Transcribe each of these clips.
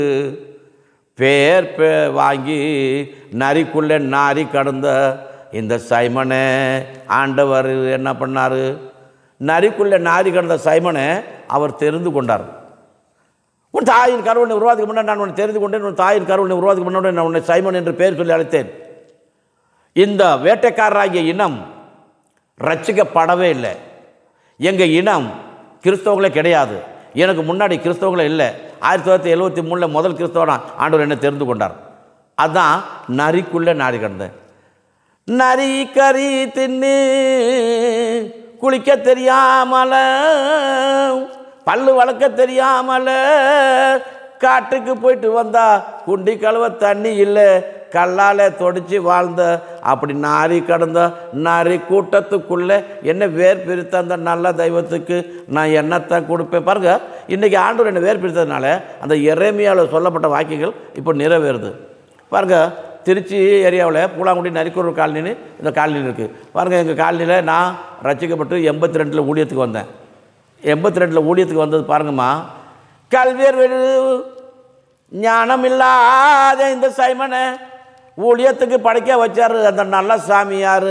பேர் பே வாங்கி நரிக்குள்ளே நாரி கடந்த இந்த சைமனை ஆண்டவர் என்ன பண்ணார் நரிக்குள்ளே நாரி கடந்த சைமனை அவர் தெரிந்து கொண்டார் உன் தாயின் கருவனை உருவாதுக்கு முன்னாடி நான் உன்னை தெரிந்து கொண்டேன் உன் தாயின் கருவனை உருவாதுக்கு முன்னாடி நான் உன்னை சைமன் என்று பெயர் சொல்லி அழைத்தேன் இந்த வேட்டைக்காரராகிய இனம் ரட்சிக்கப்படவே இல்லை எங்கள் இனம் கிறிஸ்தவங்களே கிடையாது எனக்கு முன்னாடி கிறிஸ்தவங்களே இல்லை ஆயிரத்தி தொள்ளாயிரத்தி எழுபத்தி மூணில் முதல் கிறிஸ்தவனா ஆண்டவர் என்னை தெரிந்து கொண்டார் அதான் நரிக்குள்ளே நாரி கிடந்தேன் நரி கறி தின்னு குளிக்க தெரியாமல பல்லு வளர்க்க தெரியாமல காட்டுக்கு போயிட்டு வந்தா குண்டி கழுவ தண்ணி இல்லை கல்லால் தொடிச்சு வாழ்ந்த அப்படி நாரி கடந்த நாரி கூட்டத்துக்குள்ளே என்ன வேர் பிரித்த அந்த நல்ல தெய்வத்துக்கு நான் என்னத்தை கொடுப்பேன் பாருங்க இன்றைக்கி ஆண்டவர் என்னை வேர் பிரித்ததுனால அந்த எரேமியாவில் சொல்லப்பட்ட வாக்கியங்கள் இப்போ நிறைவேறுது பாருங்க திருச்சி ஏரியாவில் பூலாங்குடி நரிக்கூர் காலனின்னு இந்த காலனி இருக்குது பாருங்கள் எங்கள் காலனியில் நான் ரசிக்கப்பட்டு எண்பத்தி ரெண்டில் ஊழியத்துக்கு வந்தேன் எண்பத்தி ரெண்டில் ஊழியத்துக்கு வந்தது பாருங்கம்மா கல்வியர் ஞானம் இல்லாத இந்த சைமனை ஊழியத்துக்கு படைக்க வச்சாரு அந்த நல்ல சாமியார்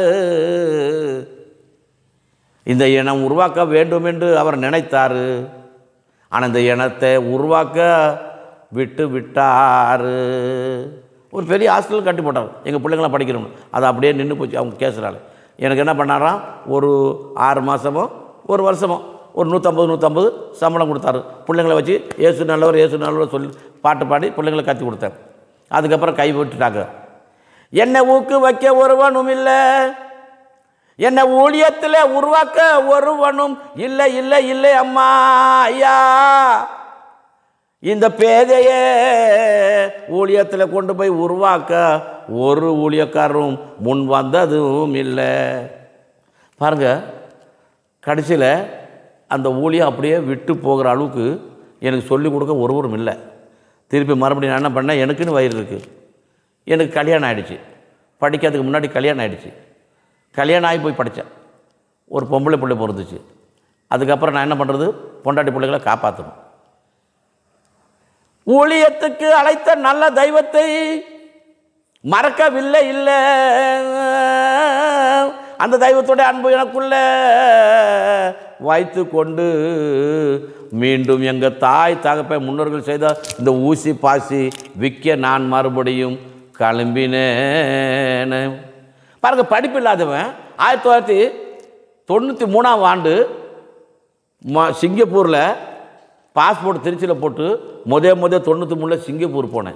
இந்த இனம் உருவாக்க வேண்டும் என்று அவர் நினைத்தார் ஆனால் இந்த இனத்தை உருவாக்க விட்டு விட்டார் ஒரு பெரிய ஹாஸ்டல் கட்டி போட்டார் எங்கள் பிள்ளைங்களாம் படிக்கணும் அது அப்படியே நின்று போச்சு அவங்க கேசுறாள் எனக்கு என்ன பண்ணாராம் ஒரு ஆறு மாதமோ ஒரு வருஷமோ ஒரு நூற்றம்பது நூற்றம்பது சம்பளம் கொடுத்தாரு பிள்ளைங்களை வச்சு ஏசு நல்லவர் ஏசு நல்லவர் சொல்லி பாட்டு பாடி பிள்ளைங்களை கற்றுக் கொடுத்தேன் அதுக்கப்புறம் கை விட்டுட்டாங்க என்னை ஊக்கு வைக்க ஒருவனும் இல்லை என்னை ஊழியத்தில் உருவாக்க ஒருவனும் இல்லை இல்லை இல்லை அம்மா ஐயா இந்த பேதையே ஊழியத்தில் கொண்டு போய் உருவாக்க ஒரு ஊழியக்காரரும் முன் வந்ததும் இல்லை பாருங்க கடைசியில் அந்த ஊழியம் அப்படியே விட்டு போகிற அளவுக்கு எனக்கு சொல்லிக் கொடுக்க ஒருவரும் இல்லை திருப்பி மறுபடியும் நான் என்ன பண்ணேன் எனக்குன்னு வயிறு இருக்குது எனக்கு கல்யாணம் ஆயிடுச்சு படிக்கிறதுக்கு முன்னாடி கல்யாணம் ஆயிடுச்சு கல்யாணம் ஆகி போய் படித்தேன் ஒரு பொம்பளை பிள்ளை பிறந்துச்சு அதுக்கப்புறம் நான் என்ன பண்ணுறது பொண்டாட்டி பிள்ளைகளை காப்பாற்றணும் ஊழியத்துக்கு அழைத்த நல்ல தெய்வத்தை மறக்கவில்லை இல்லை அந்த தெய்வத்துடைய அன்பு எனக்குள்ள வைத்து கொண்டு மீண்டும் எங்கள் தாய் தகப்பை முன்னோர்கள் செய்த இந்த ஊசி பாசி விற்க நான் மறுபடியும் கிளம்பினேன் பாருங்க படிப்பு இல்லாதவன் ஆயிரத்தி தொள்ளாயிரத்தி தொண்ணூற்றி மூணாம் ஆண்டு ம சிங்கப்பூரில் பாஸ்போர்ட் திருச்சியில் போட்டு முத முத தொண்ணூற்றி மூணில் சிங்கப்பூர் போனேன்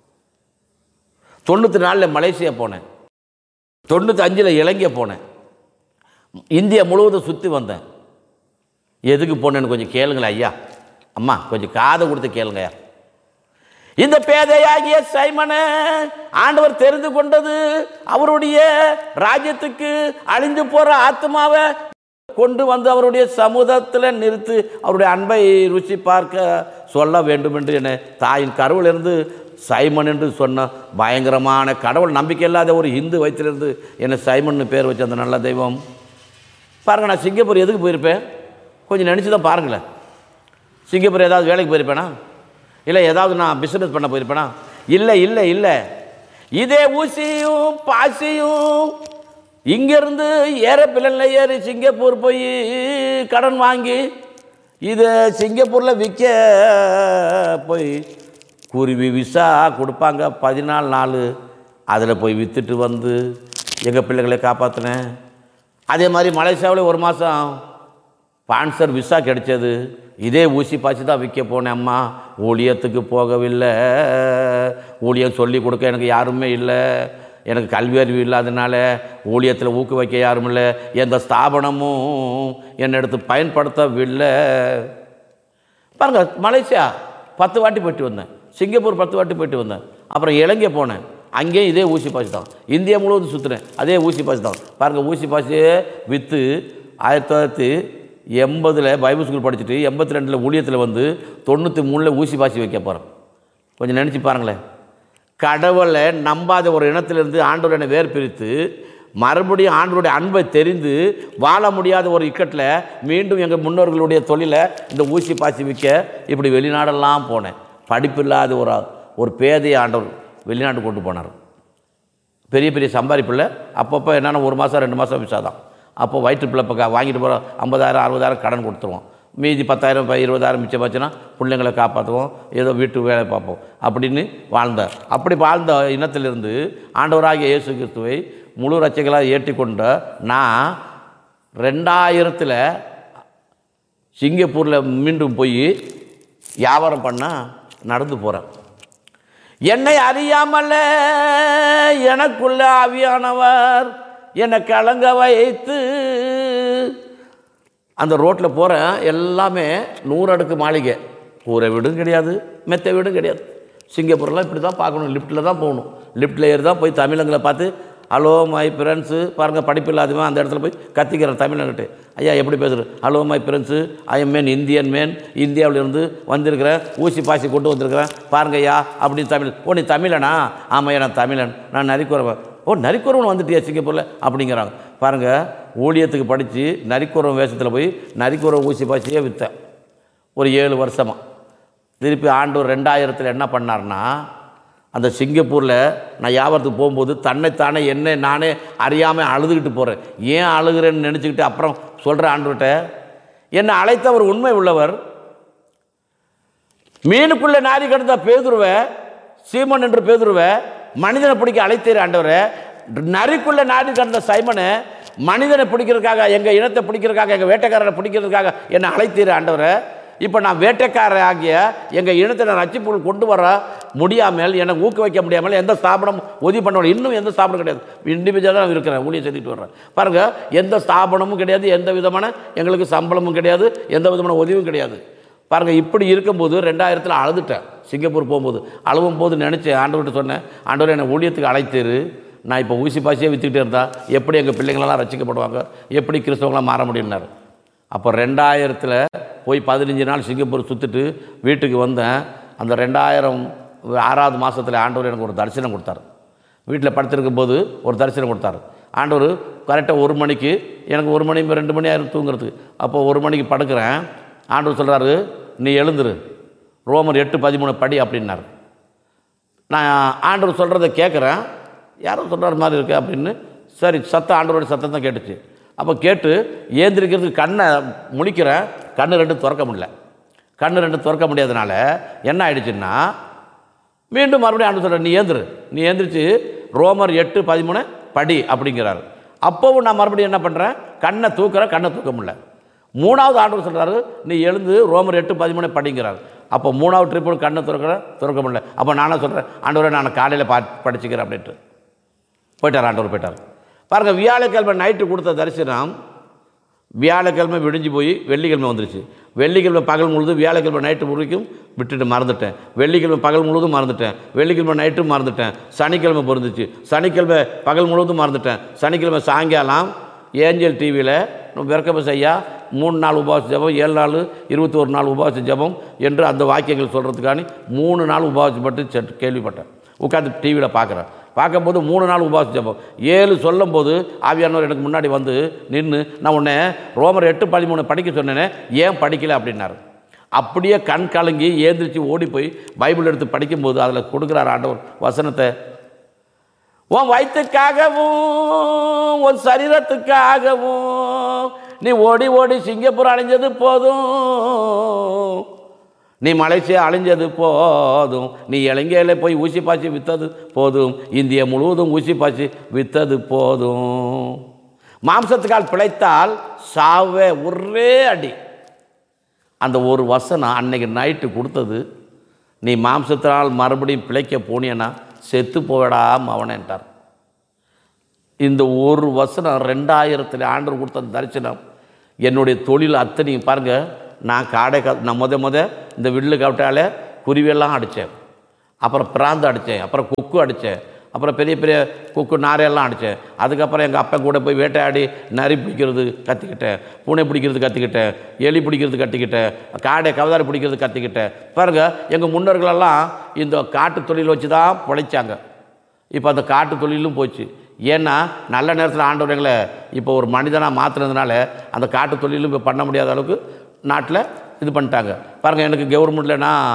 தொண்ணூற்றி நாலில் மலேசியா போனேன் தொண்ணூற்றி அஞ்சில் இலங்கை போனேன் இந்தியா முழுவதும் சுற்றி வந்தேன் எதுக்கு போனேன்னு கொஞ்சம் கேளுங்களேன் ஐயா அம்மா கொஞ்சம் காதை கொடுத்து கேளுங்க ஐயா இந்த பேதையாகிய சைமனை ஆண்டவர் தெரிந்து கொண்டது அவருடைய ராஜ்யத்துக்கு அழிஞ்சு போற ஆத்மாவை கொண்டு வந்து அவருடைய சமூகத்தில் நிறுத்து அவருடைய அன்பை ருசி பார்க்க சொல்ல வேண்டும் என்று என தாயின் கருவிலிருந்து சைமன் என்று சொன்ன பயங்கரமான கடவுள் நம்பிக்கை இல்லாத ஒரு இந்து வயிற்றிலிருந்து என்னை சைமன் பேர் வச்ச அந்த நல்ல தெய்வம் பாருங்க நான் சிங்கப்பூர் எதுக்கு போயிருப்பேன் கொஞ்சம் நினச்சி தான் பாருங்களேன் சிங்கப்பூர் ஏதாவது வேலைக்கு போயிருப்பேனா இல்லை ஏதாவது நான் பிஸ்னஸ் பண்ண போயிருப்பேனா இல்லை இல்லை இல்லை இதே ஊசியும் பாசியும் இங்கேருந்து ஏரோப்ளேனில் ஏறி சிங்கப்பூர் போய் கடன் வாங்கி இது சிங்கப்பூரில் விற்க போய் குருவி விசா கொடுப்பாங்க பதினாலு நாள் அதில் போய் விற்றுட்டு வந்து எங்கள் பிள்ளைகளை காப்பாற்றினேன் அதே மாதிரி மலேசியாவில் ஒரு மாதம் ஸ்பான்சர் விசா கிடைச்சது இதே ஊசி பாய்ச்சி தான் விற்க போனேன் அம்மா ஊழியத்துக்கு போகவில்லை ஊழியம் சொல்லி கொடுக்க எனக்கு யாருமே இல்லை எனக்கு கல்வி அறிவு இல்லாதனால ஊழியத்தில் ஊக்குவிக்க யாரும் இல்லை எந்த ஸ்தாபனமும் என்னை எடுத்து பயன்படுத்தவில்லை பாருங்க மலேசியா பத்து வாட்டி போயிட்டு வந்தேன் சிங்கப்பூர் பத்து வாட்டி போயிட்டு வந்தேன் அப்புறம் இலங்கை போனேன் அங்கேயும் இதே ஊசி பாசி தான் இந்தியா முழுவதும் சுற்றுனேன் அதே ஊசி பாசி தான் பாருங்கள் ஊசி பாசியே விற்று ஆயிரத்தி தொள்ளாயிரத்தி எண்பதில் பைபிள் ஸ்கூல் படிச்சுட்டு எண்பத்தி ரெண்டில் ஊழியத்தில் வந்து தொண்ணூற்றி மூணில் ஊசி பாசி வைக்க போகிறேன் கொஞ்சம் நினச்சி பாருங்களேன் கடவுளை நம்பாத ஒரு இனத்திலிருந்து ஆண்டவர் என்னை வேர் பிரித்து மறுபடியும் ஆண்டவருடைய அன்பை தெரிந்து வாழ முடியாத ஒரு இக்கட்டில் மீண்டும் எங்கள் முன்னோர்களுடைய தொழிலை இந்த ஊசி பாசி விற்க இப்படி வெளிநாடெல்லாம் போனேன் படிப்பில்லாத ஒரு ஒரு பேதையை ஆண்டவர் வெளிநாட்டு கொண்டு போனார் பெரிய பெரிய சம்பாதிப்பில்லை அப்பப்போ என்னென்ன ஒரு மாதம் ரெண்டு மாதம் விசா தான் அப்போ வயிற்று பிள்ளை பக்க வாங்கிட்டு போகிற ஐம்பதாயிரம் அறுபதாயிரம் கடன் கொடுத்துருவோம் மீதி பத்தாயிரம் இப்போ இருபதாயிரம் மிச்சம் வச்சுன்னா பிள்ளைங்களை காப்பாற்றுவோம் ஏதோ வீட்டு வேலை பார்ப்போம் அப்படின்னு வாழ்ந்தார் அப்படி வாழ்ந்த இனத்திலிருந்து ஆண்டவராகிய இயேசு கிறிஸ்துவை முழு ரட்சகளாக ஏற்றிக்கொண்ட நான் ரெண்டாயிரத்தில் சிங்கப்பூரில் மீண்டும் போய் வியாபாரம் பண்ண நடந்து போகிறேன் என்னை அறியாமல எனக்குள்ள ஆவியானவர் என்னை கலங்க வைத்து அந்த ரோட்டில் போகிறேன் எல்லாமே நூறு அடுக்கு மாளிகை கூரை வீடும் கிடையாது மெத்த வீடும் கிடையாது சிங்கப்பூர்லாம் இப்படி தான் பார்க்கணும் லிஃப்ட்டில் தான் போகணும் லிஃப்ட்டில் ஏறி தான் போய் தமிழங்களை பார்த்து ஹலோ மை ஃப்ரெண்ட்ஸு பாருங்கள் படிப்பு இல்லாதவன் அந்த இடத்துல போய் கத்திக்கிறேன் தமிழன்கிட்ட ஐயா எப்படி பேசுகிறேன் hello my friends I am man Indian man இந்தியாவிலிருந்து வந்திருக்கிறேன் ஊசி பாசி கொண்டு வந்திருக்கிறேன் பாருங்க ஐயா அப்படின்னு தமிழ் ஓ நீ தமிழனா ஆமாம் நான் தமிழன் நான் நரிக்குறவன் ஓ நரிக்குறவன் வந்துட்டியா சிங்கப்பூரில் அப்படிங்கிறாங்க பாருங்கள் ஊழியத்துக்கு படித்து நரிக்குறவன் வேஷத்தில் போய் நரிக்குறவன் ஊசி பாசியே விற்றேன் ஒரு ஏழு வருஷமாக திருப்பி ஆண்டவர் ரெண்டாயிரத்தில் என்ன பண்ணார்னா அந்த சிங்கப்பூரில் நான் வியாபாரத்துக்கு போகும்போது தன்னைத்தானே என்ன நானே அறியாமல் அழுதுகிட்டு போகிறேன் ஏன் அழுகிறேன்னு நினச்சிக்கிட்டு அப்புறம் சொல்கிறேன் ஆண்டவர்கிட்ட என்னை அழைத்தவர் உண்மை உள்ளவர் மீனுக்குள்ளே நாரி கிடந்த பேதுருவை சீமன் என்று பேதுருவை மனிதனை பிடிக்க அழைத்தீர் ஆண்டவரை நரிக்குள்ள நாடி கிடந்த சைமனை மனிதனை பிடிக்கிறதுக்காக எங்கள் இனத்தை பிடிக்கிறதுக்காக எங்கள் வேட்டைக்காரரை பிடிக்கிறதுக்காக என்னை அழைத்தீர் ஆண்டவரை இப்போ நான் வேட்டைக்காரர் ஆகிய எங்கள் இனத்தை நான் ரட்சிப்புகள் கொண்டு வர முடியாமல் எனக்கு ஊக்குவிக்க முடியாமல் எந்த ஸ்தாபனம் உதவி பண்ண முடியும். இன்னும் எந்த ஸ்தாபனம் கிடையாது இண்டிவிஜுவலாக நான் இருக்கிறேன் ஊழியம் செஞ்சுட்டு வர்றேன் பாருங்கள் எந்த ஸ்தாபனமும் கிடையாது எந்த விதமான எங்களுக்கு சம்பளமும் கிடையாது எந்த விதமான உதவியும் கிடையாது பாருங்கள் இப்படி இருக்கும்போது ரெண்டாயிரத்தில் அழுதுட்டேன் சிங்கப்பூர் போகும்போது அழுவும் போது நினச்சேன் ஆண்டவர்கிட்ட சொன்னேன் ஆண்டவர் என்னை ஊழியத்துக்கு அழைத்தேரு நான் இப்போ ஊசி பாசியே விற்றுக்கிட்டே இருந்தா எப்படி எங்கள் பிள்ளைங்களெல்லாம் ரசிக்கப்படுவாங்க எப்படி கிறிஸ்தவங்களாம் மாற முடியும்னாரு அப்போ ரெண்டாயிரத்தில் போய் பதினஞ்சு நாள் சிங்கப்பூர் சுற்றிட்டு வீட்டுக்கு வந்தேன் அந்த ரெண்டாயிரம் ஆறாவது மாதத்தில் ஆண்டவர் எனக்கு ஒரு தரிசனம் கொடுத்தாரு வீட்டில் படுத்திருக்கும் போது ஒரு தரிசனம் கொடுத்தாரு ஆண்டவர் கரெக்டாக ஒரு மணிக்கு எனக்கு ஒரு மணி ரெண்டு மணி ஆயிரம் தூங்குறதுக்கு அப்போ ஒரு மணிக்கு படுக்கிறேன் ஆண்டவர் சொல்கிறாரு நீ எழுந்துரு ரோமர் எட்டு பதிமூணு படி அப்படின்னாரு நான் ஆண்டவர் சொல்கிறத கேட்குறேன் யாரோ சொல்கிற மாதிரி இருக்கு அப்படின்னு சரி சத்தம் ஆண்டவரோட சத்தம் தான் கேட்டுச்சு அப்போ கேட்டு ஏந்திரிக்கிறதுக்கு கண்ணை முழிக்கிறேன் கண்ணு ரெண்டும் திறக்க முடியல கண்ணு ரெண்டும் திறக்க முடியாதனால என்ன ஆயிடுச்சுன்னா மீண்டும் மறுபடியும் ஆண்டு சொல்கிறார் நீ ஏந்திரு நீ ஏந்திரிச்சு ரோமர் எட்டு பதிமூணு படி அப்படிங்கிறாரு அப்போவும் நான் மறுபடியும் என்ன பண்ணுறேன் கண்ணை தூக்குறேன் கண்ணை தூக்க முடியல மூணாவது ஆண்டு சொல்கிறாரு நீ எழுந்து ரோமர் எட்டு பதிமூணு படிங்கிறார் அப்போ மூணாவது ட்ரிப்பு கண்ணை திறக்கிறேன் திறக்க முடியல அப்போ நானே சொல்கிறேன் ஆண்டவரை நான் காலையில் பா படிச்சுக்கிறேன் அப்படின்ட்டு போயிட்டார் ஆண்டவர் போயிட்டார் பாருங்கள் வியாழக்கிழமை நைட்டு கொடுத்த தரிசனம் வியாழக்கிழமை விடிஞ்சு போய் வெள்ளிக்கிழமை வந்துருச்சு வெள்ளிக்கிழமை பகல் முழுதும் வியாழக்கிழமை நைட்டு வரைக்கும் விட்டுட்டு மறந்துட்டேன் வெள்ளிக்கிழமை பகல் முழுவதும் மறந்துட்டேன் வெள்ளிக்கிழமை நைட்டும் மறந்துட்டேன் சனிக்கிழமை பொருந்துச்சு சனிக்கிழமை பகல் முழுவதும் மறந்துட்டேன் சனிக்கிழமை சாயங்காலம் ஏஞ்சல் டிவியில் விரக்கபஸ் ஐயா மூணு நாள் உபவாச ஜெபம் ஏழு நாள் இருபத்தி ஒரு நாள் உபவாச ஜெபம் என்று அந்த வாக்கியங்கள் சொல்கிறதுக்காண்டி மூணு நாள் உபவாசப்பட்டு செ- கேள்விப்பட்டேன் உட்காந்து டிவியில் பார்க்குறேன் பார்க்கும்போது மூணு நாள் உபவாச ஜெபம் ஏழு சொல்லும்போது ஆவியானவர் எனக்கு முன்னாடி வந்து நின்று நான் உன்னை ரோமர் எட்டு பதிமூணு படிக்க சொன்னேனே ஏன் படிக்கல அப்படின்னாரு அப்படியே கண் கலங்கி ஏந்திரிச்சு ஓடி போய் பைபிள் எடுத்து படிக்கும்போது அதில் கொடுக்குறார் ஆண்டவர் வசனத்தை உன் வயிற்றுக்காகவும் உன் சரீரத்துக்காகவும் நீ ஓடி ஓடி சிங்கப்பூர் அழிஞ்சது போதும் நீ மலேசியா அழிஞ்சது போதும் நீ இலங்கையில் போய் ஊசி பாய்ச்சி விற்றது போதும் இந்தியா முழுவதும் ஊசி பாய்ச்சி விற்றது போதும் மாம்சத்துக்கால் பிழைத்தால் சாவே ஒரே அடி அந்த ஒரு வசனம் அன்னைக்கு நைட்டு கொடுத்தது நீ மாம்சத்தினால் மறுபடியும் பிழைக்க போனியனா செத்து போவடா மவனேன்ட்டார் இந்த ஒரு வசனம் ரெண்டாயிரத்தில் ஆண்டு கொடுத்த அந்த தரிசனம் என்னுடைய தொழில் அத்தனையும் பாருங்கள் நான் காடை க நான் முத முத இந்த வில்லு கவிட்டால குருவியெல்லாம் அடித்தேன் அப்புறம் பிராந்து அடித்தேன் அப்புறம் கொக்கு அடித்தேன் அப்புறம் பெரிய பெரிய கொக்கு நாரையெல்லாம் அடித்தேன் அதுக்கப்புறம் எங்கள் அப்பன் கூட போய் வேட்டையாடி நரி பிடிக்கிறது கற்றுக்கிட்டேன் பூனை பிடிக்கிறது கற்றுக்கிட்டேன் எலி பிடிக்கிறது கற்றுக்கிட்டேன் காடை கவதாரி பிடிக்கிறது கற்றுக்கிட்டேன் பாருங்கள் எங்கள் முன்னோர்களெல்லாம் இந்த காட்டு தொழில் வச்சு தான் பிழைச்சாங்க இப்போ அந்த காட்டு தொழிலும் போச்சு ஏன்னா நல்ல நேரத்தில் ஆண்டவர் எங்களை இப்போ ஒரு மனிதனாக மாற்றுனதுனால அந்த காட்டு தொழிலும் இப்போ பண்ண முடியாத அளவுக்கு நாட்டில் இது பண்ணிட்டாங்க பாருங்கள் எனக்கு கவர்மெண்ட்டில் நான்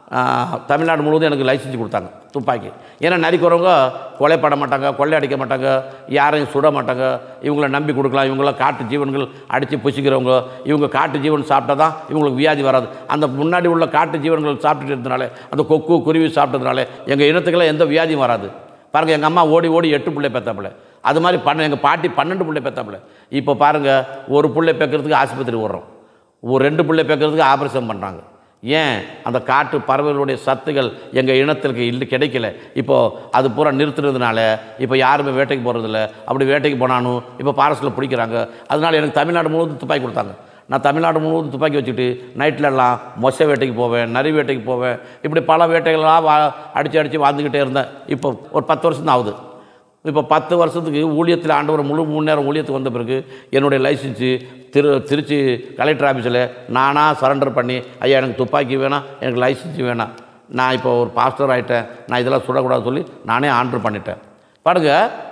தமிழ்நாடு முழுவதும் எனக்கு லைசன்ஸ் கொடுத்தாங்க துப்பாக்கி ஏன்னா நரிக்கிறவங்க கொலை பண்ண மாட்டாங்க கொள்ளை அடிக்க மாட்டாங்க யாரையும் சுட மாட்டாங்க இவங்கள நம்பி கொடுக்கலாம் இவங்களாம் காட்டு ஜீவன்கள் அடித்து புசிக்கிறவங்க இவங்க காட்டு ஜீவன் சாப்பிட்டா தான் இவங்களுக்கு வியாதி வராது அந்த முன்னாடி உள்ள காட்டு ஜீவன்கள் சாப்பிட்டுட்டு இருந்தனால அந்த கொக்கு குருவி சாப்பிட்டதுனால எங்கள் இனத்துக்கெல்லாம் எந்த வியாதியும் வராது பாருங்கள் எங்கள் அம்மா ஓடி ஓடி எட்டு பிள்ளை பெத்தாப்புல அது மாதிரி பண்ண எங்கள் பாட்டி பன்னெண்டு பிள்ளை பெத்தாப்புல இப்போ பாருங்கள் ஒரு பிள்ளை பெக்கிறதுக்கு ஆஸ்பத்திரி ஓடுறோம் ஒரு ரெண்டு பிள்ளை பெக்கிறதுக்கு ஆப்ரேஷன் பண்ணுறாங்க ஏன் அந்த காட்டு பறவைகளுடைய சத்துகள் எங்கள் இனத்திற்கு இல்லை கிடைக்கல இப்போது அது பூரா நிறுத்துறதுனால இப்போ யாருமே வேட்டைக்கு போகிறதில்ல அப்படி வேட்டைக்கு போனாலும் இப்போ பாரஸ்டில் பிடிக்கிறாங்க அதனால எனக்கு தமிழ்நாடு முழுவதும் துப்பாக்கி கொடுத்தாங்க நான் தமிழ்நாடு முழுவதும் துப்பாக்கி வச்சுட்டு நைட்லலாம் மொசை வேட்டைக்கு போவேன் நரி வேட்டைக்கு போவேன் இப்படி பல வேட்டைகள்லாம் வா அடித்து அடித்து வாழ்ந்துக்கிட்டே இருந்தேன் இப்போ ஒரு பத்து வருஷம் தான் ஆகுது இப்போ பத்து வருஷத்துக்கு ஊழியத்தில் ஆண்டவர் முழு மூணு நேரம் ஊழியத்துக்கு வந்த பிறகு என்னுடைய லைசன்ஸு திரு திருச்சி கலெக்டர் ஆஃபீஸில் நானாக சரண்டர் பண்ணி ஐயா எனக்கு துப்பாக்கி வேணாம் எனக்கு லைசன்ஸ் வேணாம் நான் இப்போ ஒரு பாஸ்டர் ஆகிட்டேன் நான் இதெல்லாம் சுடக்கூடாதுன்னு சொல்லி நானே ஆர்டர் பண்ணிட்டேன் பாருங்க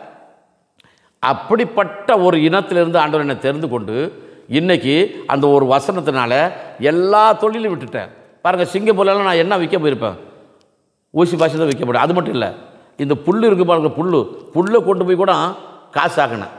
அப்படிப்பட்ட ஒரு இனத்திலிருந்து ஆண்டவர் என்னை தெரிந்து கொண்டு இன்னைக்கு அந்த ஒரு வசனத்தினால எல்லா தொழிலும் விட்டுட்டேன் பாருங்கள் சிங்கப்பூர்லலாம் நான் என்ன விற்க போயிருப்பேன் ஊசி பாசி தான் விற்க முடியும் அது மட்டும் இல்லை இந்த புல் இருக்கு பாருங்க புல் புல்லை கொண்டு போய் கூட காசு ஆக்கினேன்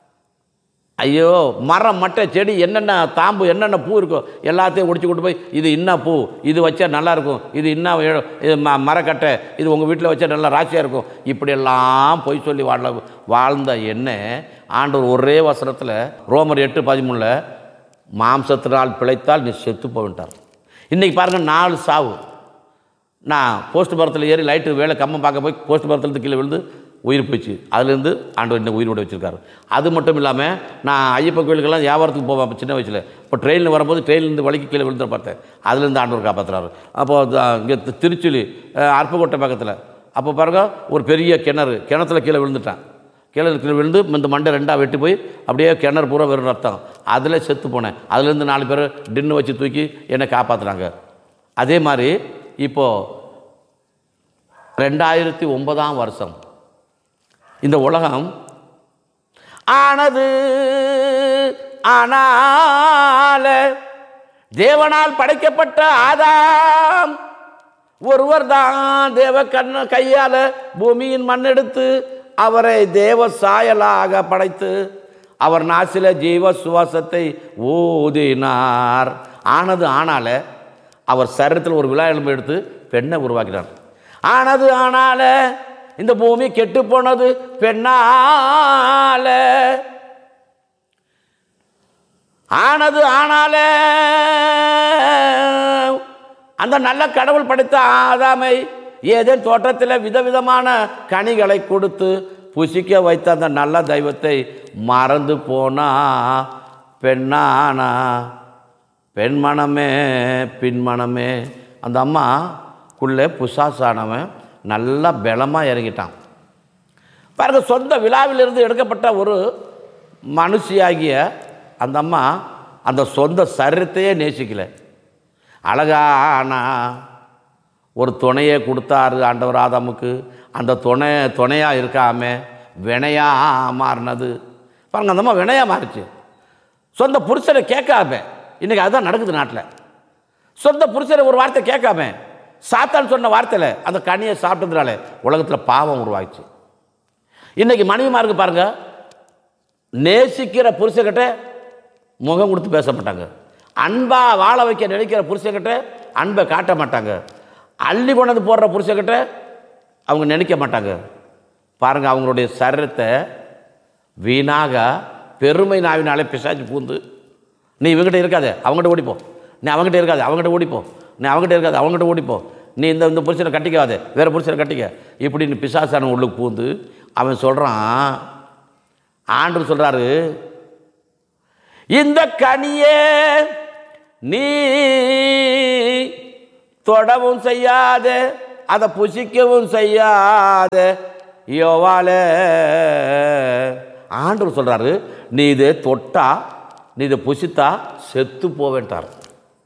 ஐயோ மரம் மட்டை செடி என்னென்ன தாம்பு என்னென்ன பூ இருக்கோ எல்லாத்தையும் ஒடிச்சு கொண்டு போய் இது என்ன பூ இது வச்சா நல்லா இருக்கும் இது என்ன ஏ- இது ம மரக்கட்டை இது உங்கள் வீட்டில் வச்சா நல்லா ராசியாக இருக்கும் இப்படியெல்லாம் பொய் சொல்லி வாழ வாழ்ந்த என்ன ஆண்டவர் ஒரே வசனத்தில் ரோமர் எட்டு பதிமூணில் மாம்சத்தினால் பிழைத்தால் நீ செத்து போவிட்டார் இன்றைக்கி பாருங்கள் நாலு சாவு நான் போஸ்ட் மரத்தில் ஏறி லைட்டு வேலை கம்மம் பார்க்க போய் போஸ்ட் மரத்துலேருந்து கீழே விழுந்து உயிர் போயிடுச்சு அதுலேருந்து ஆண்டவர் என்ன உயிரோட வச்சுருக்காரு அது மட்டும் இல்லாமல் நான் ஐயப்பன் கோயிலுக்கெல்லாம் வியாபாரத்துக்கு போவேன் அப்போ சின்ன வயசில் இப்போ ட்ரெயினில் வரும்போது ட்ரெயின்லேருந்து வலிக்கு கீழே விழுந்து பார்த்தேன் அதுலேருந்து ஆண்டவர் காப்பாற்றுறாரு அப்போது இங்கே திருச்சுலி அஹ், அருப்புக்கோட்டை பக்கத்தில் அப்போ பாருங்க ஒரு பெரிய கிணறு கிணத்துல கீழே விழுந்துட்டேன் கீழே கீழே விழுந்து இந்த மண்டை ரெண்டாக வெட்டி போய் அப்படியே கிணறு பூரா வெறும் ரத்தம் அதில் செத்து போனேன் அதுலேருந்து நாலு பேர் டின்னு வச்சு தூக்கி என்னை காப்பாற்றுறாங்க அதே மாதிரி இப்போது ரெண்டாயிரத்தி ஒன்பதாம் வருஷம் இந்த உலகம் ஆனது ஆனால தேவனால் படைக்கப்பட்ட ஆதாம் ஒருவர் தான் தேவ கண்ண கையால் பூமியின் மண்ணெடுத்து அவரை தேவ சாயலாக படைத்து அவர் நாசில ஜீவ சுவாசத்தை ஊதினார் ஆனது ஆனால அவர் சரீரத்தில் ஒரு விழா எலும்பு எடுத்து பெண்ணை உருவாக்கினார் ஆனது ஆனால இந்த பூமி கெட்டு போனது பெண்ணால ஆனது ஆனாலே அந்த நல்ல கடவுள் படைத்த ஆதாமை ஏதேன் தோட்டத்தில் விதவிதமான கனிகளை கொடுத்து புசிக்க வைத்த அந்த நல்ல தெய்வத்தை மறந்து போனா பெண்ணானா பெண்மனமே பின்மனமே அந்த அம்மாக்குள்ளே புசாசானவன் நல்லா பலமாக இறங்கிட்டான் பாருங்க சொந்த விழாவிலிருந்து எடுக்கப்பட்ட ஒரு மனுஷியாகிய அந்த அம்மா அந்த சொந்த சரீரத்தையே நேசிக்கல அழகானா ஒரு துணையை கொடுத்தாரு ஆண்டவர் ஆதாமுக்கு அந்த துணை துணையாக இருக்காம வினையா மாறினது பாருங்க அந்த அம்மா வினையா மாறிச்சு சொந்த புருஷனை கேட்காம இன்னைக்கு அதுதான் நடக்குது நாட்டில் சொந்த புருஷனை ஒரு வார்த்தை கேட்காம சாத்தான் சொன்ன வார்த்தையில் அந்த கனியை சாப்பிட்டதுனால உலகத்தில் பாவம் உருவாச்சு இன்னைக்கு மனைவிமாருக்கு பாருங்க நேசிக்கிற புருஷன்கிட்ட முகம் கொடுத்து பேச மாட்டாங்க அன்பா வாழ வைக்க நினைக்கிற புருஷன்கிட்ட அன்பை காட்ட மாட்டாங்க அள்ளி கொண்டது போடுற புருஷன்கிட்ட அவங்க நினைக்க மாட்டாங்க பாருங்க அவங்களுடைய சரீரத்தை வீணாக பெருமை நாவினாலே பிசாச்சு பூந்து நீ இவங்ககிட்ட இருக்காத அவங்ககிட்ட ஓடிப்போ நீ அவங்ககிட்ட இருக்காது அவங்ககிட்ட ஓடிப்போ நீ அவங்ககிட்ட இருக்காது அவங்ககிட்ட ஓடிப்போ நீ இந்த இந்த புருஷனை கட்டிக்காத வேற புருஷனை கட்டிக்க இப்படின்னு பிசாசான உள்ளுக்கு பூந்து அவன் சொல்கிறான் ஆண்டு சொல்கிறாரு இந்த கனியே நீ தொடவும் செய்யாத அதை புசிக்கவும் செய்யாத யோவாலே ஆண்டவர் சொல்கிறாரு நீ இதை தொட்டா நீ இதை புசித்தா செத்து போவேன்ட்டார்